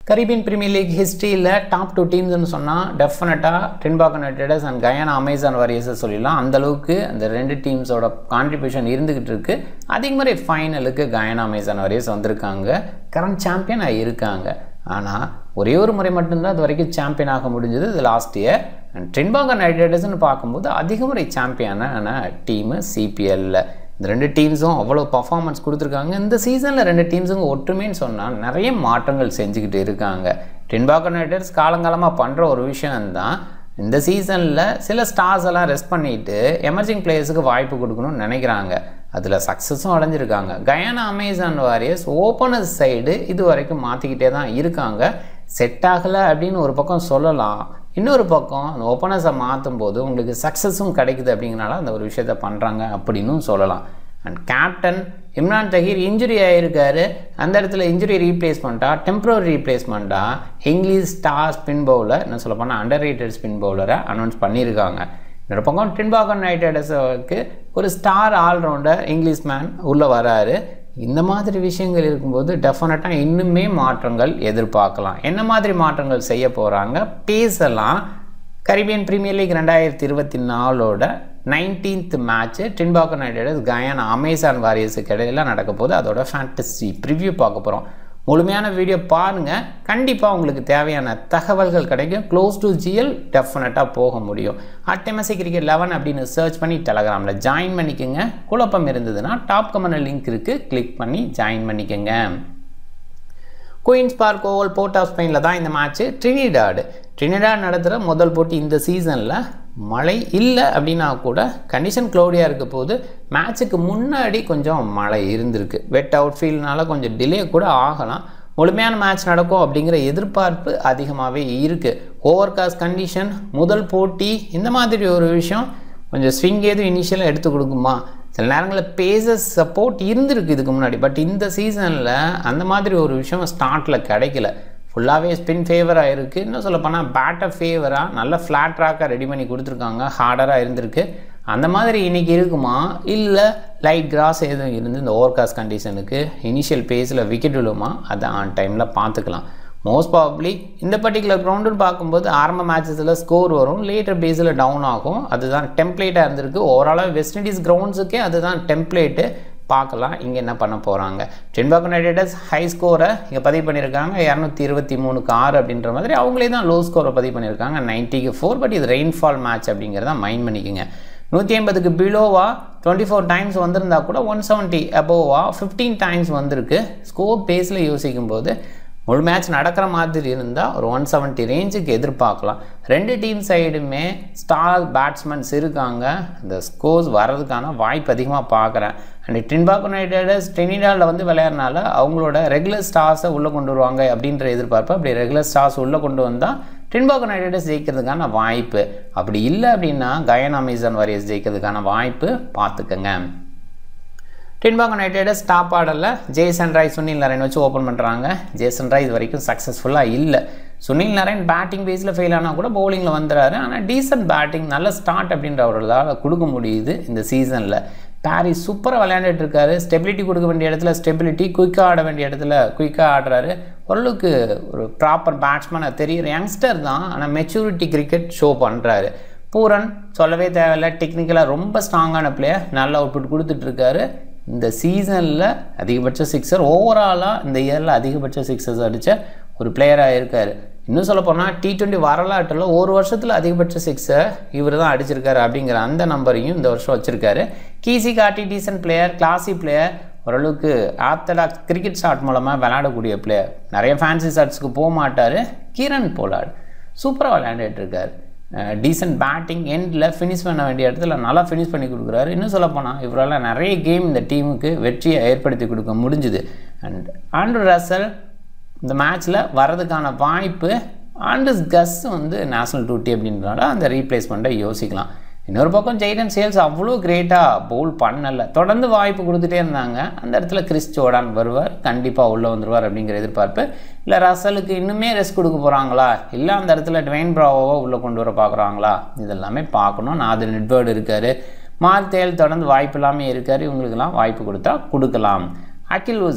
Caribbean Premier League ஹிஸ்ட்ரியில் top two டீம்ஸ்னு சொன்னால் டெஃபினட்டாக Trinbago Uniteds and Guyana Amazon வாரியர்ஸை சொல்லலாம் அந்தளவுக்கு அந்த ரெண்டு டீம்ஸோட கான்ட்ரிபியூஷன் இருந்துக்கிட்டு இருக்குது அதே மாதிரி ஃபைனலுக்கு கயானா அமேசான் வாரியர்ஸ் வந்திருக்காங்க கரண்ட் சாம்பியனாக இருக்காங்க ஆனால் ஒரே ஒரு முறை மட்டும்தான் அது வரைக்கும் சாம்பியன் ஆக முடிஞ்சது இது லாஸ்ட் இயர் அண்ட் ட்ரின்பாக் யுனைடெட்ஸ்னு பார்க்கும்போது அதிக முறை சாம்பியனான டீமு சிபிஎல்ல இந்த ரெண்டு டீம்ஸும் அவ்வளோ பர்ஃபார்மன்ஸ் கொடுத்துருக்காங்க இந்த சீசனில் ரெண்டு டீம்ஸுங்க ஒற்றுமைன்னு சொன்னால் நிறைய மாற்றங்கள் செஞ்சுக்கிட்டு இருக்காங்க டின்பாக் யுனைடெட்ஸ் காலங்காலமாக பண்ணுற ஒரு விஷயம்தான் இந்த சீசனில் சில ஸ்டார்ஸ் எல்லாம் ரெஸ்ட் பண்ணிவிட்டு எமர்ஜிங் பிளேயர்ஸுக்கு வாய்ப்பு கொடுக்கணும்னு நினைக்கிறாங்க அதில் சக்ஸஸும் அடைஞ்சிருக்காங்க Guyana Amazon Warriors opener side இது வரைக்கும் மாற்றிக்கிட்டே தான் இருக்காங்க செட் ஆகலை அப்படின்னு ஒரு பக்கம் சொல்லலாம் இன்னொரு பக்கம் அந்த ஓப்பனர்ஸை மாற்றும் போது உங்களுக்கு சக்ஸஸும் கிடைக்குது அப்படிங்கிறனால அந்த ஒரு விஷயத்த பண்ணுறாங்க அப்படின்னும் சொல்லலாம் and captain Imran Tahir injury ஆகிருக்காரு அந்த இடத்துல இன்ஜுரி ரீப்ளேஸ்மெண்ட்டா டெம்பரரி ரீப்ளேஸ்மெண்ட்டா இங்கிலீஷ் ஸ்டார் ஸ்பின் பவுலர் என்ன சொல்ல போனால் அண்டர் ரேட்டட் ஸ்பின் பவுலரை அனௌன்ஸ் பண்ணியிருக்காங்க இன்னொரு பக்கம் டின்பாகன் யுனைடெட்ஸுக்கு ஒரு ஸ்டார் ஆல்ரவுண்டர் இங்கிலீஷ் மேன் உள்ளே வராரு இந்த மாதிரி விஷயங்கள் இருக்கும்போது டெஃபினட்டாக இன்னுமே மாற்றங்கள் எதிர்பார்க்கலாம் என்ன மாதிரி மாற்றங்கள் செய்ய போகிறாங்க பேசலாம் கரீபியன் பிரீமியர் லீக் ரெண்டாயிரத்தி இருபத்தி நாலோட நைன்டீன்த் மேட்ச்சு டின்பாக்கன் யுனைடெட் கயானா அமேசான் வாரியர்ஸுக்கு இடையில நடக்க போது அதோட ஃபேண்டசி ப்ரிவ்யூ பார்க்க போகிறோம் முழுமையான வீடியோ பாருங்கள் கண்டிப்பாக உங்களுக்கு தேவையான தகவல்கள் கிடைக்கும் க்ளோஸ் டு ஜிஎல் டெஃபினட்டாக போக முடியும் அட்டெமசி கிரிக்கெட் லெவன் அப்படின்னு சர்ச் பண்ணி டெலகிராமில் ஜாயின் பண்ணிக்கோங்க குழப்பம் இருந்ததுன்னா டாப் கமெண்ட் லிங்க் இருக்குது கிளிக் பண்ணி ஜாயின் பண்ணிக்கோங்க Queen's Park Oval Port of ஸ்பெயினில் தான் இந்த மேட்ச்சு ட்ரினிடாடு ட்ரினிடாட் நடத்துகிற முதல் போட்டி இந்த சீசனில் மழை இல்லை அப்படின்னா கூட கண்டிஷன் க்ளௌடியாக இருக்க போது மேட்ச்சுக்கு முன்னாடி கொஞ்சம் மழை இருந்திருக்கு வெட் அவுட் ஃபீல்ட்னால கொஞ்சம் டிலே கூட ஆகலாம் முழுமையான மேட்ச் நடக்கும் அப்படிங்கிற எதிர்பார்ப்பு அதிகமாகவே இருக்குது ஓவர் காஸ்ட் கண்டிஷன் முதல் போட்டி இந்த மாதிரி ஒரு விஷயம் கொஞ்சம் ஸ்விங் எதுவும் இனிஷியலாக எடுத்து கொடுக்குமா சில நேரங்களில் பேசஸ் சப்போர்ட் இருந்திருக்கு இதுக்கு முன்னாடி பட் இந்த சீசனில் அந்த மாதிரி ஒரு விஷயம் ஸ்டார்ட்டில் கிடைக்கல ஃபுல்லாகவே ஸ்பின் ஃபேவராக இருக்குது இன்னும் சொல்ல போனால் பேட்டர் ஃபேவராக நல்ல ஃப்ளாட் ட்ராக்காக ரெடி பண்ணி கொடுத்துருக்காங்க ஹார்டராக இருந்திருக்கு அந்த மாதிரி இன்றைக்கி இருக்குமா இல்லை லைட் கிராஸ் எதுவும் இருந்து இந்த ஓவர் காஸ்ட் கண்டிஷனுக்கு இனிஷியல் பேஸில் விக்கெட் விழுமா அதை ஆன் டைமில் பார்த்துக்கலாம் மோஸ்ட் ப்ராபப்ளி இந்த பர்டிகுலர் கிரவுண்டுன்னு பார்க்கும்போது ஆரம்ப மேட்சஸில் ஸ்கோர் வரும் லேட்டர் பேஸில் டவுன் ஆகும் அதுதான் டெம்ப்ளேட்டாக இருந்திருக்கு ஓவராலாக வெஸ்ட் இண்டீஸ் கிரவுண்ட்ஸுக்கே அதுதான் டெம்ப்ளேட்டு பார்க்கலாம் இங்கே என்ன பண்ண போகிறாங்க டென்பாக் யுனைடெட்ஸ் ஹை ஸ்கோரை இங்கே பதிவு பண்ணியிருக்காங்க இரநூத்தி இருபத்தி மூணுக்கு ஆறு அப்படின்ற மாதிரி அவங்களே தான் லோ ஸ்கோரை பதிவு பண்ணியிருக்காங்க நைன்ட்டிக்கு ஃபோர் பட் இது ரெயின்ஃபால் மேட்ச் அப்படிங்கிறத மைண்ட் பண்ணிக்கோங்க நூற்றி ஐம்பதுக்கு பிலோவா டுவெண்ட்டி ஃபோர் டைம்ஸ் வந்திருந்தா கூட ஒன் செவன்ட்டி அபோவா ஃபிஃப்டீன் டைம்ஸ் வந்திருக்கு ஸ்கோர் பேஸில் யோசிக்கும் போது முழு மேட்ச் நடக்கிற மாதிரி இருந்தால் ஒரு ஒன் செவன்ட்டி ரேஞ்சுக்கு எதிர்பார்க்கலாம் ரெண்டு டீம் சைடுமே ஸ்டார் பேட்ஸ்மேன்ஸ் இருக்காங்க இந்த ஸ்கோர்ஸ் வர்றதுக்கான வாய்ப்பு அதிகமாக பார்க்குறேன் அண்ட் டின்பாக் யுனைடெட்ஸ் டெனிடாவில் வந்து விளையாடுறனால அவங்களோட ரெகுலர் ஸ்டார்ஸை உள்ளே கொண்டு வருவாங்க அப்படின்ற எதிர்பார்ப்பு அப்படி ரெகுலர் ஸ்டார்ஸ் உள்ளே கொண்டு வந்தால் டின்பாக் யுனைடெட்ஸ் ஜெயிக்கிறதுக்கான வாய்ப்பு அப்படி இல்லை அப்படின்னா கயன் அமேசான் வாரியர்ஸ் ஜெயிக்கிறதுக்கான வாய்ப்பு பார்த்துக்கங்க டின்பாக் யுனைடெட் ஸ்டாப் ஆர்டரில் ஜேசன் ராய் சுனில் நரேன் வச்சு ஓப்பன் பண்ணுறாங்க ஜேசன் ராய் இது வரைக்கும் சக்ஸஸ்ஃபுல்லாக இல்லை சுனில் நரேன் பேட்டிங் பேஸில் ஃபெயில் ஆனால் கூட பவுலிங்கில் வந்துடுறாரு ஆனால் டீசன்ட் பேட்டிங் நல்ல ஸ்டார்ட் அப்படின்ற அவர்களால் கொடுக்க முடியுது இந்த சீசனில் பாரி சூப்பராக விளையாண்டுட்டு இருக்காரு ஸ்டெபிலிட்டி கொடுக்க வேண்டிய இடத்துல ஸ்டெபிலிட்டி குயிக்காக ஆட வேண்டிய இடத்துல குயிக்காக ஆடுறாரு ஓரளவுக்கு ஒரு ப்ராப்பர் பேட்ஸ்மேனாக தெரியுற யங்ஸ்டர் தான் ஆனால் மெச்சூரிட்டி கிரிக்கெட் ஷோ பண்ணுறாரு பூரன் சொல்லவே தேவையில்லை டெக்னிக்கலாக ரொம்ப ஸ்ட்ராங்கான பிளேயர் நல்ல அவுட்புட் கொடுத்துட்ருக்காரு இந்த சீசனில் அதிகபட்ச சிக்ஸர் ஓவராலாக இந்த இயரில் அதிகபட்ச சிக்ஸர்ஸ் அடித்த ஒரு பிளேயராக இருக்கார் இன்னும் சொல்ல போனால் டி ட்வெண்ட்டி வரலாற்றில் ஒரு வருஷத்தில் அதிகபட்ச சிக்ஸர் இவர் தான் அடிச்சிருக்காரு அப்படிங்கிற அந்த நம்பரையும் இந்த வருஷம் வச்சுருக்காரு Keacy Carty decent player classy player ஓரளவுக்கு ஆர்த்தடாக்ஸ் கிரிக்கெட் ஷாட் மூலமாக விளையாடக்கூடிய பிளேயர் நிறைய ஃபேன்சி ஷாட்ஸ்க்கு போக மாட்டார் கிரண் போலாட் சூப்பராக விளையாண்டுட்டு இருக்காரு டீசென்ட் பேட்டிங் எண்டில் ஃபினிஷ் பண்ண வேண்டிய இடத்துல நல்லா ஃபினிஷ் பண்ணி கொடுக்குறாரு இன்னும் சொல்லப்போனால் இவரால் நிறைய கேம் இந்த டீமுக்கு வெற்றியை ஏற்படுத்தி கொடுக்க முடிஞ்சுது அண்ட் ஆண்ட்ரு ரசல் இந்த மேட்ச்சில் வர்றதுக்கான வாய்ப்பு ஆண்டஸ் கஸ் வந்து நேஷனல் டூட்டி அப்படின்றனால அந்த ரீப்ளேஸ்மெண்ட்டை யோசிக்கலாம் இன்னொரு பக்கம் ஜெய்டன் சேல்ஸ் அவ்வளோ கிரேட்டாக பவுல் பண்ணலை தொடர்ந்து வாய்ப்பு கொடுத்துட்டே இருந்தாங்க அந்த இடத்துல கிறிஸ் ஜோடான் வருவார் கண்டிப்பாக உள்ளே வந்துடுவார் அப்படிங்கிற எதிர்பார்ப்பு இல்லை ரசலுக்கு இன்னுமே ரெஸ்ட் கொடுக்க போகிறாங்களா இல்லை அந்த இடத்துல ட்வெயின் ப்ராவோவை உள்ளே கொண்டு வர பார்க்குறாங்களா இதெல்லாமே பார்க்கணும் நாது நெட்வேர்டு இருக்கார் மார்த்தேல் தொடர்ந்து வாய்ப்பு இல்லாமல் இருக்கார் இவங்களுக்கெல்லாம் வாய்ப்பு கொடுத்தா கொடுக்கலாம் அகில் ஹுசைன்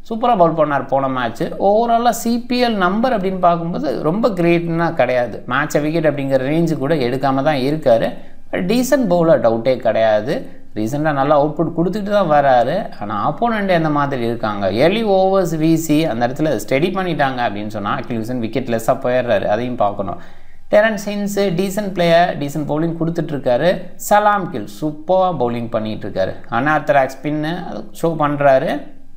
சூப்பராக பவுல் பண்ணார் போன மேட்ச்சு ஓவராலாக சிபிஎல் நம்பர் அப்படின்னு பார்க்கும்போது ரொம்ப கிரேட்னா கிடையாது மேட்சை விக்கெட் அப்படிங்கிற ரேஞ்சு கூட எடுக்காமல் தான் இருக்கார் டீசன்ட் பவுலர் டவுட்டே கிடையாது ரீசெண்டாக நல்லா அவுட்புட் கொடுத்துட்டு தான் வராரு ஆனால் ஆப்போனண்ட் எந்த மாதிரி இருக்காங்க ஏர்லி ஓவர்ஸ் வீசி அந்த இடத்துல ஸ்டடி பண்ணிட்டாங்க அப்படின்னு சொன்னால் அக்யூசன் விக்கெட் லெஸ்ஸாக போயிடுறாரு அதையும் பார்க்கணும் Terrance Hinds decent player decent bowling கொடுத்துட்ருக்காரு சலாம் கில் சூப்பராக பவுலிங் பண்ணிகிட்ருக்காரு அனார்த்தராக் ஸ்பின்னு ஷோ பண்ணுறாரு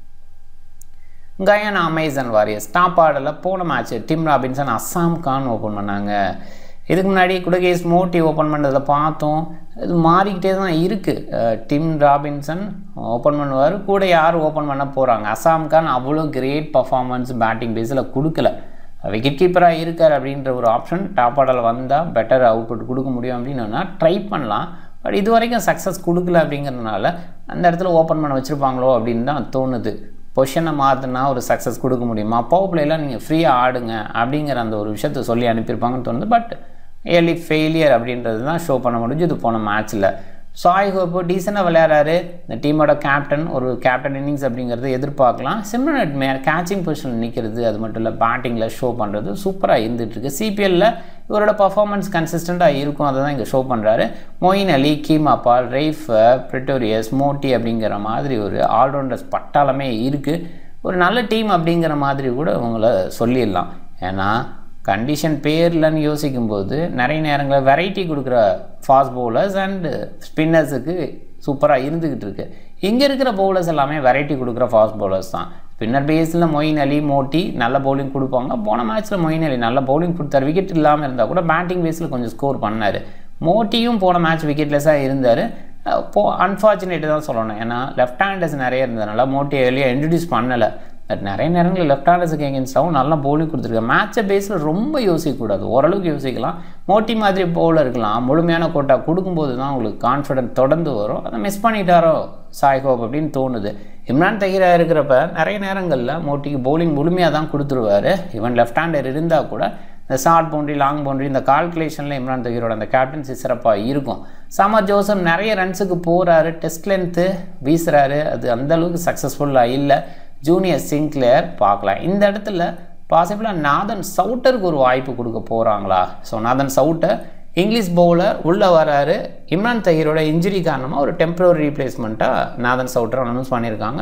கயானா அமேசன் வாரியர்ஸ் டாப் ஆர்டரில் போன match Tim Robinson Azam Khan open பண்ணாங்க இதுக்கு முன்னாடி குடகேஸ் மோட்டி ஓப்பன் பண்ணுறதை பார்த்தோம் இது மாறிக்கிட்டே தான் இருக்குது டிம் ராபின்சன் ஓப்பன் பண்ணுவார் கூட யார் ஓப்பன் பண்ண போகிறாங்க அஸ்ஸாம் கான் அவ்வளோ கிரேட் பர்ஃபார்மன்ஸ் பேட்டிங் பேஸில் கொடுக்கல விக்கெட் கீப்பராக இருக்கார் அப்படின்ற ஒரு ஆப்ஷன் டாப் ஆர்டரில் வந்தால் பெட்டர் அவுட்புட் கொடுக்க முடியும் அப்படின்னா ட்ரை பண்ணலாம் பட் இது வரைக்கும் சக்ஸஸ் கொடுக்கல அப்படிங்கிறதுனால அந்த இடத்துல ஓப்பன் பண்ண வச்சுருப்பாங்களோ அப்படின்னு தான் தோணுது பொசிஷனை மாற்றினா ஒரு சக்ஸஸ் கொடுக்க முடியுமா பவர் பிளேலாம் நீங்கள் ஃப்ரீயாக ஆடுங்க அப்படிங்கிற அந்த ஒரு விஷயத்த சொல்லி அனுப்பியிருப்பாங்கன்னு தோணுது பட் ஏர்லி ஃபெயிலியர் அப்படின்றது தான் ஷோ பண்ண முடிஞ்சது போன மேட்ச்சில் சாய் ஹோப்போ டீசெண்டாக விளையாடுறாரு இந்த டீமோட கேப்டன் ஒரு கேப்டன் இன்னிங்ஸ் அப்படிங்கிறத எதிர்பார்க்கலாம் சிம்ரன் மே கேச்சிங் பொசிஷனில் நிற்கிறது அது மட்டும் இல்லை பேட்டிங்கில் ஷோ பண்ணுறது சூப்பராக இருந்துகிட்ருக்கு சிபிஎல்லில் இவரோட பர்ஃபார்மன்ஸ் கன்சிஸ்டண்ட்டாக இருக்கும் அதை தான் இங்கே ஷோ பண்ணுறாரு மொயின் அலி கீமா பால் ரெய்ஃப் பிரிட்டோரியஸ் மோட்டி அப்படிங்கிற மாதிரி ஒரு ஆல்ரவுண்டர்ஸ் பட்டாளமே இருக்குது ஒரு நல்ல டீம் அப்படிங்கிற மாதிரி கூட அவங்கள சொல்லிடலாம் ஏன்னா கண்டிஷன் பேர்லன்னு யோசிக்கும்போது நிறைய நேரங்களில் வெரைட்டி கொடுக்குற ஃபாஸ்ட் பவுலர்ஸ் அண்டு ஸ்பின்னர்ஸுக்கு சூப்பராக இருந்துக்கிட்டு இருக்கு இங்கே இருக்கிற பவுலர்ஸ் எல்லாமே வெரைட்டி கொடுக்குற ஃபாஸ்ட் பவுலர்ஸ் தான் ஸ்பின்னர் பேஸில் மொயின் அலி மோட்டி நல்ல பவுலிங் கொடுப்பாங்க போன மேட்ச்சில் மொயின் அலி நல்ல பவுலிங் கொடுத்தாரு விக்கெட் இல்லாமல் இருந்தால் கூட பேட்டிங் பேஸில் கொஞ்சம் ஸ்கோர் பண்ணார் மோட்டியும் போன மேட்ச் விக்கெட்லெஸ்ஸாக இருந்தார் போ அன்ஃபார்ச்சுனேட்டு தான் சொல்லணும் ஏன்னா லெஃப்ட் ஹேண்டர்ஸ் நிறைய இருந்ததுனால மோட்டி எர்லியாக இன்ட்ரடியூஸ் பண்ணலை பட் நிறைய நேரங்களில் லெஃப்ட் ஹேண்டர்ஸுக்கு எகென்ஸ்டாகவும் நல்லா பவுலிங் கொடுத்துருக்காங்க மேட்சை பேஸில் ரொம்ப யோசிக்கக்கூடாது ஓரளவுக்கு யோசிக்கலாம் மோட்டி மாதிரி பவுலர் இருக்கலாம் முழுமையான கோட்டா கொடுக்கும்போது தான் உங்களுக்கு கான்ஃபிடென்ட் தொடர்ந்து வரும் அதை மிஸ் பண்ணிட்டாரோ சாய் ஹோப் அப்படின்னு தோணுது இம்ரான் தஹீரா இருக்கிறப்ப நிறைய நேரங்களில் மோட்டிக்கு பவுலிங் முழுமையாக தான் கொடுத்துருவார் ஈவன் லெஃப்ட் ஹேண்டர் இருந்தால் கூட இந்த ஷார்ட் பவுண்ட்ரி லாங் பவுண்ட்ரி இந்த கால்குலேஷனில் இம்ரான் தகீரோட அந்த கேப்டன்சி சிறப்பாக இருக்கும் சமர் ஜோசப் நிறைய ரன்ஸுக்கு போகிறாரு டெஸ்ட் லென்த்து வீசுகிறாரு அது அந்தளவுக்கு சக்ஸஸ்ஃபுல்லாக இல்லை ஜூனியர் சிங்க்லேயர் பார்க்கலாம் இந்த இடத்துல பாசிபிளாக நாதன் சவுட்டருக்கு ஒரு வாய்ப்பு கொடுக்க போகிறாங்களா so Nathan Sowter English bowler உள்ளே வராரு இம்ரான் தஹீரோட இன்ஜுரி காரணமாக ஒரு டெம்பரரி ரீப்ளேஸ்மெண்ட்டாக நாதன் சவுட்டர் அனௌன்ஸ் பண்ணியிருக்காங்க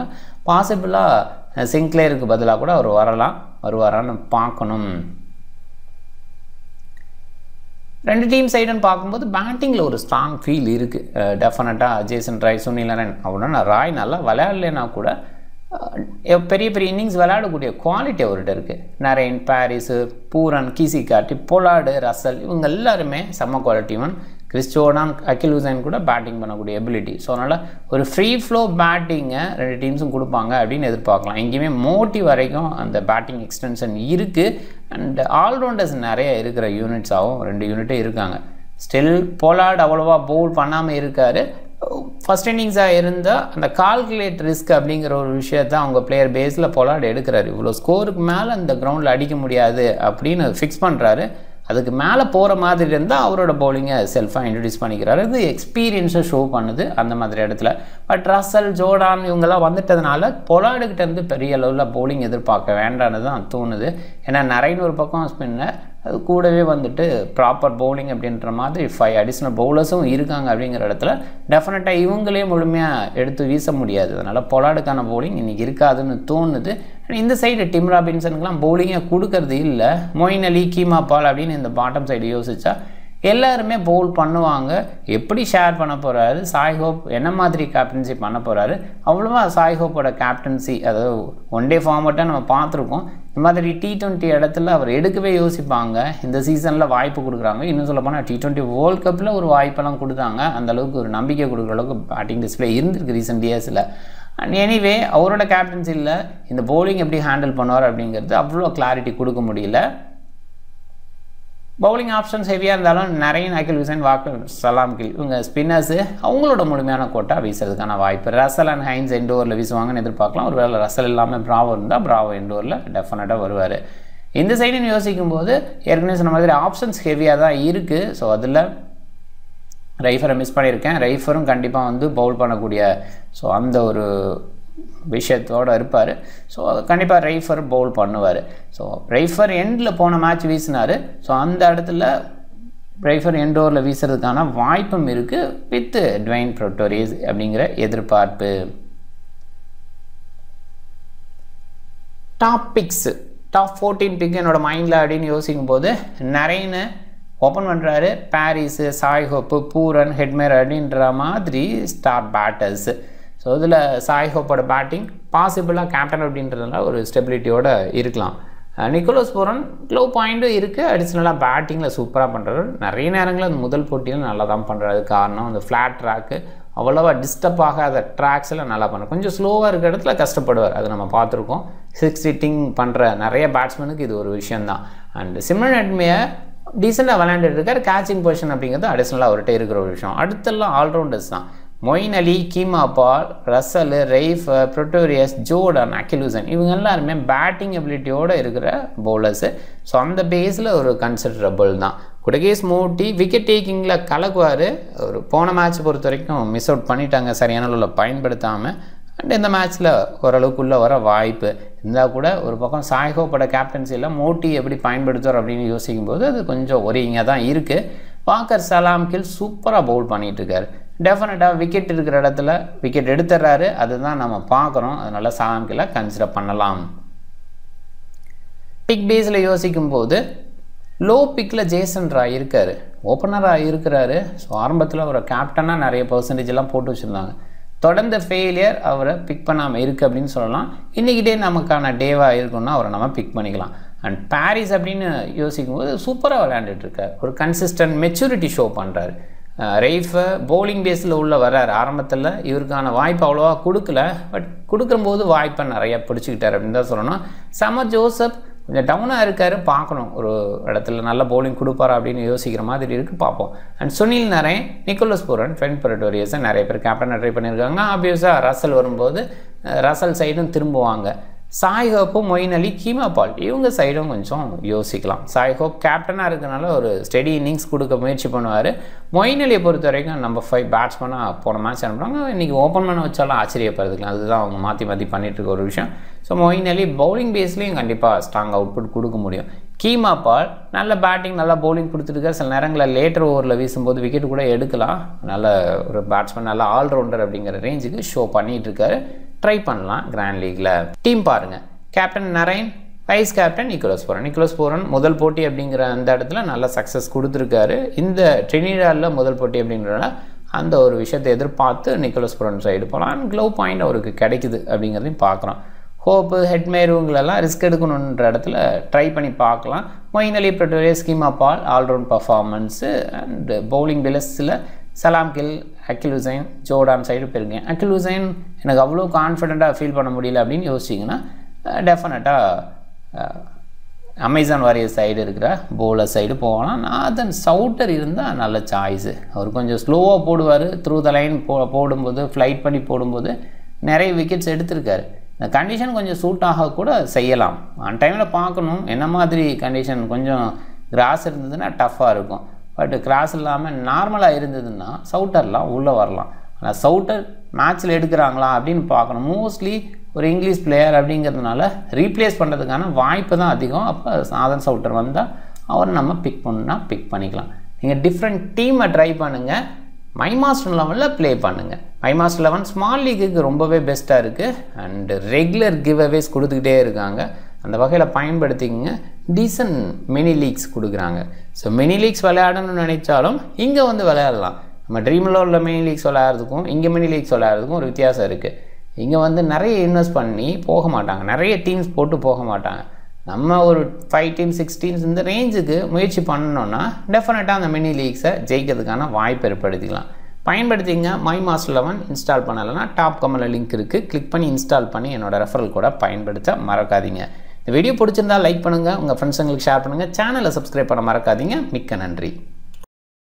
பாசிபிளாக சிங்க்லேயருக்கு பதிலாக கூட அவர் வரலாம் வருவாரான்னு பார்க்கணும் ரெண்டு டீம் சைடுன்னு பார்க்கும்போது பேட்டிங்கில் ஒரு ஸ்ட்ராங் ஃபீல் இருக்குது டெஃபினட்டாக ஜேசன் ராய் சுனில் நரன் அப்படின்னா ராய் நல்லா விளையாடலைன்னா கூட பெரிய பெரிய இன்னிங்ஸ் விளையாடக்கூடிய குவாலிட்டி அவர்கிட்ட இருக்குது நரேன் பாரிஸு பூரன் கீசி காட்டி பொலாடு ரசல் இவங்க எல்லாருமே செம்ம குவாலிட்டிவன் கிறிஸ்டோடான் அகில் ஹுசைன் கூட பேட்டிங் பண்ணக்கூடிய எபிலிட்டி ஸோ அதனால் ஒரு ஃப்ரீ ஃப்ளோ பேட்டிங்கை ரெண்டு டீம்ஸும் கொடுப்பாங்க அப்படின்னு எதிர்பார்க்கலாம் எங்கேயுமே மோட்டி வரைக்கும் அந்த பேட்டிங் எக்ஸ்டென்ஷன் இருக்குது அண்ட் ஆல்ரவுண்டர்ஸ் நிறைய இருக்கிற யூனிட்ஸாகவும் ரெண்டு யூனிட்டே இருக்காங்க ஸ்டில் போலார்டு அவ்வளோவா பவுல் பண்ணாமல் இருக்கார் ஃபஸ்ட் இன்னிங்ஸாக இருந்தால் அந்த கால்குலேட் ரிஸ்க் அப்படிங்கிற ஒரு விஷயத்த அவங்க பிளேயர் பேஸில் பொலாட் எடுக்கிறாரு இவ்வளோ ஸ்கோருக்கு மேலே அந்த கிரவுண்டில் அடிக்க முடியாது அப்படின்னு ஃபிக்ஸ் பண்ணுறாரு அதுக்கு மேலே போகிற மாதிரி இருந்தால் அவரோட பவுலிங்கை செல்ஃபாக இன்ட்ரடியூஸ் பண்ணிக்கிறாரு இது எக்ஸ்பீரியன்ஸை ஷோ பண்ணுது அந்த மாதிரி இடத்துல பட் ரசல் ஜோடான் இவங்கெல்லாம் வந்துட்டதுனால பொலாடுகிட்ட இருந்து பெரிய அளவில் பவுலிங் எதிர்பார்க்க வேண்டான்னு தான் தோணுது ஏன்னா நிறைய ஒரு பக்கம் ஸ்பின்னர் அது கூடவே வந்துட்டு ப்ராப்பர் பவுலிங் அப்படின்ற மாதிரி ஃபைவ் அடிஷ்னல் பவுலர்ஸும் இருக்காங்க அப்படிங்கிற இடத்துல டெஃபினட்டாக இவங்களே முழுமையாக எடுத்து வீச முடியாது அதனால் பொலாடுக்கான பவுலிங் இன்றைக்கி இருக்காதுன்னு தோணுது இந்த சைடு டிம் ராபின்சனுக்குலாம் பவுலிங்கை கொடுக்கறது இல்லை மொயின் அலி கீமா பால் அப்படின்னு இந்த பாட்டம் சைடு யோசிச்சா எல்லாருமே பவுல் பண்ணுவாங்க எப்படி ஷேர் பண்ண போகிறாரு சாய் ஹோப் என்ன மாதிரி கேப்டன்சி பண்ண போகிறாரு அவ்வளோவா சாய் ஹோப்போட கேப்டன்சி அதாவது ஒன் டே ஃபார்மேட்டாக நம்ம பார்த்துருக்கோம் இந்த மாதிரி டி ட்வெண்ட்டி இடத்துல அவர் எடுக்கவே யோசிப்பாங்க இந்த சீசனில் வாய்ப்பு கொடுக்குறாங்க இன்னும் சொல்ல போனால் டி ட்வெண்ட்டி வேர்ல்ட் கப்பில் ஒரு வாய்ப்பெல்லாம் கொடுத்தாங்க அந்த அளவுக்கு ஒரு நம்பிக்கை கொடுக்குற அளவுக்கு பேட்டிங் டிஸ்பிளே இருந்திருக்கு ரீசெண்ட் இயர்ஸில் அண்ட் எனிவே அவரோட கேப்டன்சியில் இந்த பவுலிங் எப்படி ஹேண்டில் பண்ணுவார் அப்படிங்கிறது அவ்வளோ கிளாரிட்டி கொடுக்க முடியல பவுலிங் ஆப்ஷன்ஸ் ஹெவியாக இருந்தாலும் நிறைய நைக்கிள் விசன் வாக்கு சலாம் கில் இவங்க ஸ்பின்னர்ஸு அவங்களோட முழுமையான கோட்டா வீசுறதுக்கான வாய்ப்பு ரசல் அண்ட் ஹைன்ஸ் எண்டோரில் வீசுவாங்கன்னு எதிர்பார்க்கலாம் ஒரு வேளை ரசல் இல்லாமல் ப்ராவோ இருந்தால் ப்ராவோ எண்டோரில் டெஃபினட்டாக வருவார் இந்த சைடுன்னு யோசிக்கும்போது ஏற்கனவே சொன்ன மாதிரி ஆப்ஷன்ஸ் ஹெவியாக தான் இருக்குது ஸோ அதில் ரைஃபரை மிஸ் பண்ணியிருக்கேன் ரைஃபரும் கண்டிப்பாக வந்து பவுல் பண்ணக்கூடிய ஸோ அந்த ஒரு விஷயத்தோடு இருப்பார் ஸோ கண்டிப்பாக ரைஃபர் பவுல் பண்ணுவார் ஸோ ரைஃபர் எண்டில் போன மேட்ச் வீசினார் ஸோ அந்த இடத்துல ரைஃபர் எண்டோரில் வீசுறதுக்கான வாய்ப்பும் இருக்குது வித் ட்வைன் ப்ரோட்டோரியஸ் அப்படிங்கிற எதிர்பார்ப்பு top picks top fourteen pick என்னோட மைண்டில் அப்படின்னு யோசிக்கும் போது நிறையன்னு ஓப்பன் பண்ணுறாரு பாரிஸு சாய் ஹோப்பு பூரன் ஹெட்மேர் அப்படின்ற மாதிரி ஸ்டார் பேட்டர்ஸு ஸோ இதில் சாய் ஹோப்போட பேட்டிங் பாசிபிளாக கேப்டன் அப்படின்றதுனால ஒரு ஸ்டெபிலிட்டியோடு இருக்கலாம் நிக்கோலஸ் பூரன் க்ளோ பாயிண்ட்டும் இருக்குது அடிஷ்னலாக பேட்டிங்கில் சூப்பராக பண்ணுறாரு நிறைய நேரங்களில் அந்த முதல் போட்டியில் நல்லா தான் பண்ணுறாரு காரணம் அந்த ஃப்ளாட் ட்ராக்கு அவ்வளோவா டிஸ்டர்ப் ஆகாத ட்ராக்ஸில் நல்லா பண்ண கொஞ்சம் ஸ்லோவாக இருக்கிற இடத்துல கஷ்டப்படுவார் அது நம்ம பார்த்துருக்கோம் சிக்ஸ் சிட்டிங் பண்ணுற நிறைய பேட்ஸ்மேனுக்கு இது ஒரு விஷயந்தான் அண்ட் சிம்ரன் அட்மியை டீசெண்டாக விளையாண்டுட்டு இருக்கார் கேச்சிங் பொசிஷன் அப்படிங்கிறது அடிஷ்னலாக அவர்கிட்ட இருக்கிற ஒரு விஷயம் அடுத்தெல்லாம் ஆல்ரவுண்டர்ஸ் தான் Moeen Ali Keemo Paul Russell ரெய்ஃப் ப்ரொட்டோரியஸ் ஜோர்டன் அக்கிலூசன் இவங்க எல்லாருமே பேட்டிங் எபிலிட்டியோடு இருக்கிற பவுலர்ஸு ஸோ அந்த பேஸில் ஒரு கன்சிடரபிள் தான் குடகேஸ் மூட்டி விக்கெட் டேக்கிங்கில் கலக்குவார் ஒரு போன மேட்ச் பொறுத்த வரைக்கும் மிஸ் அவுட் பண்ணிட்டாங்க சரியான அளவில் பயன்படுத்தாமல் அண்ட் இந்த மேட்ச்சில் ஓரளவுக்குள்ளே வர வாய்ப்பு இருந்தால் கூட ஒரு பக்கம் சாய்ஹோப்போட கேப்டன்சியில் மோட்டி எப்படி பயன்படுத்துவார் அப்படின்னு யோசிக்கும் போது அது கொஞ்சம் ஒரேங்க தான் இருக்குது வாக்கர் சலாம் கில் சூப்பராக பவுல் பண்ணிகிட்டு இருக்காரு டெஃபினட்டாக விக்கெட் இருக்கிற இடத்துல விக்கெட் எடுத்துடுறாரு அதுதான் நம்ம பார்க்குறோம் அதனால சலாம் கில்லை கன்சிடர் பண்ணலாம் பிக் பேஸில் யோசிக்கும் போது லோ பிக்கில் ஜேசன் ராய் இருக்கார் ஓப்பனராக இருக்கிறாரு ஸோ ஆரம்பத்தில் ஒரு கேப்டனாக நிறைய பர்சன்டேஜ் எல்லாம் போட்டு வச்சுருந்தாங்க தொடர்ந்த ஃபெயிலியர் அவரை பிக் பண்ணாமல் இருக்குது அப்படின்னு சொல்லலாம் இன்றைக்கி டே நமக்கான டேவாக இருக்குன்னா அவரை நம்ம பிக் பண்ணிக்கலாம் அண்ட் பாரிஸ் அப்படின்னு யோசிக்கும் போது சூப்பராக விளையாண்டுட்டுருக்கார் ஒரு கன்சிஸ்டன்ட் மெச்சூரிட்டி ஷோ பண்ணுறாரு ரெய்ஃபை பவுலிங் பேஸில் உள்ள வர்றார் ஆரம்பத்தில் இவருக்கான வாய்ப்பு அவ்வளோவா கொடுக்கல பட் கொடுக்கும்போது வாய்ப்பை நிறைய பிடிச்சிக்கிட்டார் அப்படின்னு தான் சொல்லணும் சம ஜோசப் கொஞ்சம் டவுனாக இருக்கார் பார்க்கணும் ஒரு இடத்துல நல்ல பவுலிங் கொடுப்பாரா அப்படின்னு யோசிக்கிற மாதிரி இருக்குது பார்ப்போம் and Sunil Narine Nicholas Pooran Dwaine பெரட்டோரியஸை நிறைய பேர் கேப்டனாக ட்ரை பண்ணியிருக்காங்க ஆப்வியஸாக ரசல் வரும்போது ரசல் சைடும் திரும்புவாங்க சாய் ஹோப்பும் மொயின் அலி கீமா பால் இவங்க சைடும் கொஞ்சம் யோசிக்கலாம் சாய் ஹோப் கேப்டனாக இருக்கனால ஒரு ஸ்டெடி இன்னிங்ஸ் கொடுக்க முயற்சி பண்ணுவார் மொயின் அலியை பொறுத்த வரைக்கும் நம்ம ஃபைவ் பேட்ஸ்மேனாக போன மேட்ச் அனுப்புகிறாங்க இன்றைக்கி ஓப்பன் பண்ண வச்சாலும் ஆச்சரியப்படுறதுக்கலாம் அதுதான் அவங்க மாற்றி மாற்றி பண்ணிகிட்டு இருக்க ஒரு விஷயம் ஸோ மொயின் அலி பவுலிங் பேஸ்லேயும் கண்டிப்பாக ஸ்ட்ராங் அவுட்புட் கொடுக்க முடியும் கீமா பால் நல்ல பேட்டிங் நல்லா பவுலிங் கொடுத்துருக்காரு சில நேரங்களில் லேட்டர் ஓவரில் வீசும்போது விக்கெட் கூட எடுக்கலாம் நல்ல ஒரு பேட்ஸ்மேன் நல்ல ஆல்ரவுண்டர் அப்படிங்கிற ரேஞ்சுக்கு ஷோ பண்ணிகிட்டு இருக்காரு ட்ரை பண்ணலாம் கிராண்ட் லீக்ல டீம் பாருங்கள் captain Narine vice captain Nicholas Pooran Nicholas Pooran முதல் போட்டி அப்படிங்கிற அந்த இடத்துல நல்ல சக்ஸஸ் கொடுத்துருக்காரு இந்த ட்ரினிடாலில் முதல் போட்டி அப்படிங்கிறனால அந்த ஒரு விஷயத்தை எதிர்பார்த்து நிக்கோலஸ் போரன் சைடு போகலாம் க்ளவ் பாயிண்ட் அவருக்கு கிடைக்குது அப்படிங்கிறதையும் பார்க்குறோம் ஹோப்பு ஹெட்மேர் இவங்களெல்லாம் ரிஸ்க் எடுக்கணுன்ற இடத்துல ட்ரை பண்ணி பார்க்கலாம் மொயின் அலி ப்ரொட்டோரியா ஸ்கீமா ball allround performance and bowling பிலஸில் சலாம் கில் அக்கில் ஹுசைன் ஜோடான் சைடு போயிருக்கேன் அக்கில் ஹுசைன் எனக்கு அவ்வளோ கான்ஃபிடெண்ட்டாக ஃபீல் பண்ண முடியல அப்படின்னு யோசிச்சிங்கன்னா டெஃபினட்டாக அமேசான் வாரியர் சைடு இருக்கிற பவுலர் சைடு போகலாம் நாதன் சவுட்டர் இருந்தால் நல்ல சாய்ஸு அவர் கொஞ்சம் ஸ்லோவாக போடுவார் த்ரூ த லைன் போ போடும்போது ஃப்ளைட் பண்ணி போடும்போது நிறைய விக்கெட்ஸ் எடுத்திருக்காரு இந்த கண்டிஷன் கொஞ்சம் சூட் ஆக கூட செய்யலாம் அன் டைமில் பார்க்கணும் என்ன மாதிரி கண்டிஷன் கொஞ்சம் கிராஸ் இருந்ததுன்னா டஃப்பாக இருக்கும் பட் கிராஸ் இல்லாமல் நார்மலாக இருந்ததுன்னா சவுட்டர்லாம் உள்ளே வரலாம் ஆனால் சவுட்டர் மேட்ச்சில் எடுக்கிறாங்களா அப்படின்னு பார்க்கணும் மோஸ்ட்லி ஒரு இங்கிலீஷ் பிளேயர் அப்படிங்கிறதுனால ரீப்ளேஸ் பண்ணுறதுக்கான வாய்ப்பு தான் அதிகம் அப்போ சாதன் சவுட்டர் வந்தால் அவர் நம்ம பிக் பண்ணால் பிக் பண்ணிக்கலாம் நீங்கள் டிஃப்ரெண்ட் டீமை ட்ரை பண்ணுங்கள் மை மாஸ்டர் லெவலில் ப்ளே பண்ணுங்கள் மை மாஸ்டர் லெவன் ஸ்மால் லீக்குக்கு ரொம்பவே பெஸ்ட்டாக இருக்குது அண்டு ரெகுலர் கிவ் அவேஸ் கொடுத்துக்கிட்டே இருக்காங்க அந்த வகையில் பயன்படுத்திக்கங்க டீசன்ட் மினி லீக்ஸ் கொடுக்குறாங்க ஸோ மினி லீக்ஸ் விளையாடணும்னு நினைச்சாலும் இங்கே வந்து விளையாடலாம் நம்ம ட்ரீமில் உள்ள மினி லீக்ஸ் விளையாடுறதுக்கும் இங்கே மினி லீக்ஸ் விளையாடுறதுக்கும் ஒரு வித்தியாசம் இருக்குது இங்கே வந்து நிறைய இன்வெஸ்ட் பண்ணி போக மாட்டாங்க நிறைய டீம்ஸ் போட்டு போக மாட்டாங்க நம்ம ஒரு ஃபைவ் டீம்ஸ் சிக்ஸ் டீம்ஸ் இந்த ரேஞ்சுக்கு முயற்சி பண்ணோன்னா டெஃபினட்டாக அந்த மினி லீக்ஸை ஜெயிக்கிறதுக்கான வாய்ப்பு ஏற்படுத்திக்கலாம் பயன்படுத்திங்க மை மாஸ்டர் லெவன் இன்ஸ்டால் பண்ணலைன்னா டாப் கமலில் லிங்க் இருக்குது கிளிக் பண்ணி இன்ஸ்டால் பண்ணி என்னோடய ரெஃபரல் கூட பயன்படுத்த மறக்காதீங்க இந்த வீடியோ பிடிச்சிருந்தால் லைக் பண்ணுங்கள் உங்கள் ஃப்ரெண்ட்ஸுங்களுக்கு ஷேர் பண்ணுங்கள் சேனலை சப்ஸ்கிரைப் பண்ண மறக்காதீங்க மிக்க நன்றி